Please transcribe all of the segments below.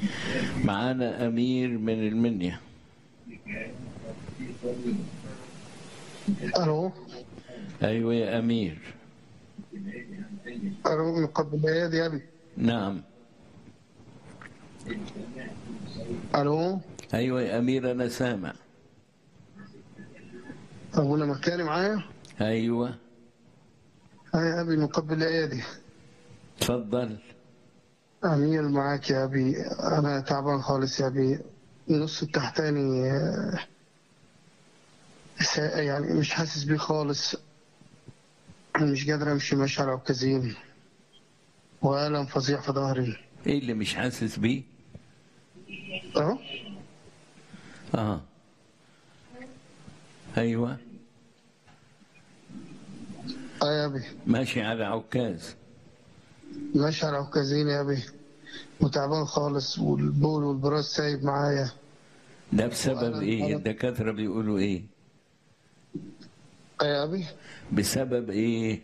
معانا أمير من المنيا الو أيوة يا أمير الو من قبل ايه يا ابي نعم الو أيوة يا أمير أنا سامع ابونا مكاني معايا أيوة هاي يا ابي من قبل الايادي تفضل امير معاك يا ابي انا تعبان خالص يا ابي النص التحتاني آه، سا- يعني مش حاسس بيه خالص مش قادر امشي ماشي على عكازين والم فظيع في ظهري إيه اللي مش حاسس بيه؟ اه آه أيوة اه يا ابي ماشي على عكاز ماشي على عكازين يا ابي وتعبان خالص والبول والبراز سايب معايا ده بسبب وأنا- إيه؟ أنا- الدكاترة بيقولوا إيه؟ اه يا ابي بسبب إيه؟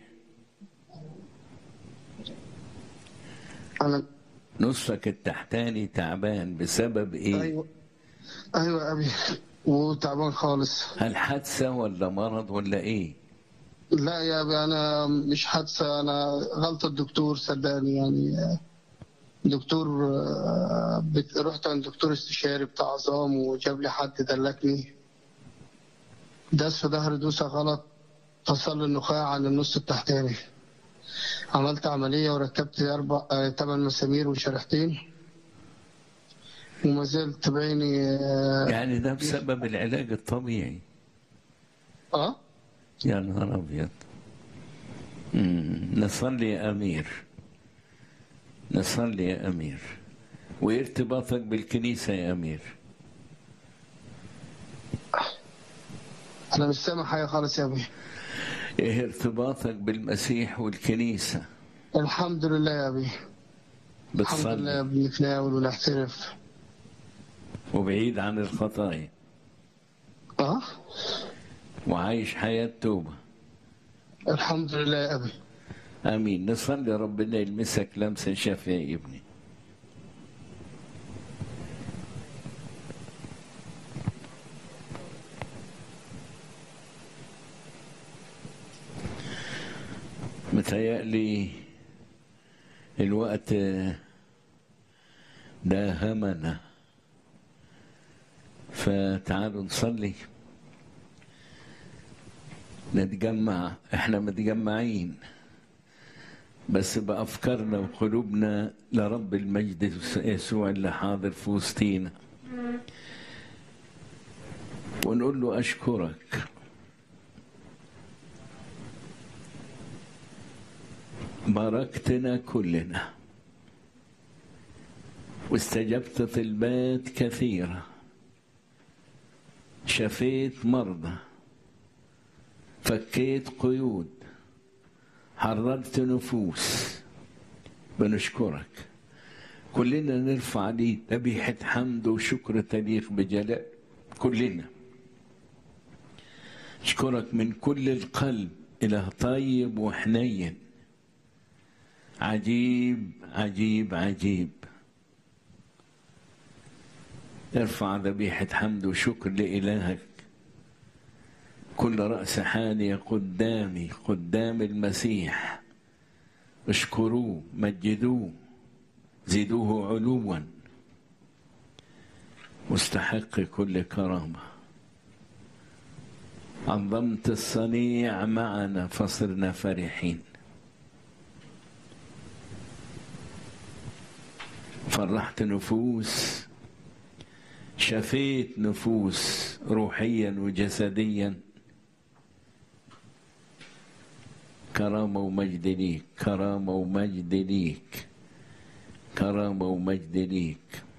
انا نصفك التحتاني تعبان بسبب إيه؟ ايوه ايوه يا ابي وتعبان خالص هل حادثة ولا مرض ولا إيه؟ لا يا ابي انا مش حادثه انا غلطه الدكتور صدقني يعني دكتور آه، بت- رحت عند دكتور استشاري بتاع عظام وجاب لي حد دلكني داس في ظهري دوسه غلط فصل لي النخاع عن النص التحتاني عملت عمليه وركبت اربع آه، ثمان مسامير وشريحتين وما زلت بعيني اه يعني ده بسبب العلاج الطبيعي آه؟ يا نهار أبيض مم. نصلي يا أمير نصلي يا أمير وإيه ارتباطك بالكنيسة يا أمير انا مش سامع حاجه خالص يا ابي إيه ارتباطك بالمسيح والكنيسة الحمد لله يا ابي الحمد لله بتصلي بنتناول ونحترف وبعيد عن الخطايا اه وعايش حياة توبة الحمد لله يا ابي آمين نصلي ربنا يلمسك لمسة شافية يا ابني متهيألي الوقت ده همنا فتعالوا نصلي نتجمع احنا متجمعين بس بأفكارنا وقلوبنا لرب المجد يسوع اللي حاضر في وسطينا ونقول له أشكرك باركتنا كلنا واستجبت طلبات كثيرة شفيت مرضى فكيت قيود حررت نفوس بنشكرك كلنا نرفع لي ذبيحة حمد وشكر تليق بجلال كلنا أشكرك من كل القلب إله طيب وحنين عجيب عجيب عجيب ارفع ذبيحة حمد وشكر لإلهك كل رأس حانية قدامي قدام المسيح اشكروه مجدوه زدوه علوا مستحق كل كرامة عظمت الصنيع معنا فصرنا فرحين فرحت نفوس شفيت نفوس روحيا وجسديا كرامة ومجد ليك كرامة ومجد ليك كرامة ومجد ليك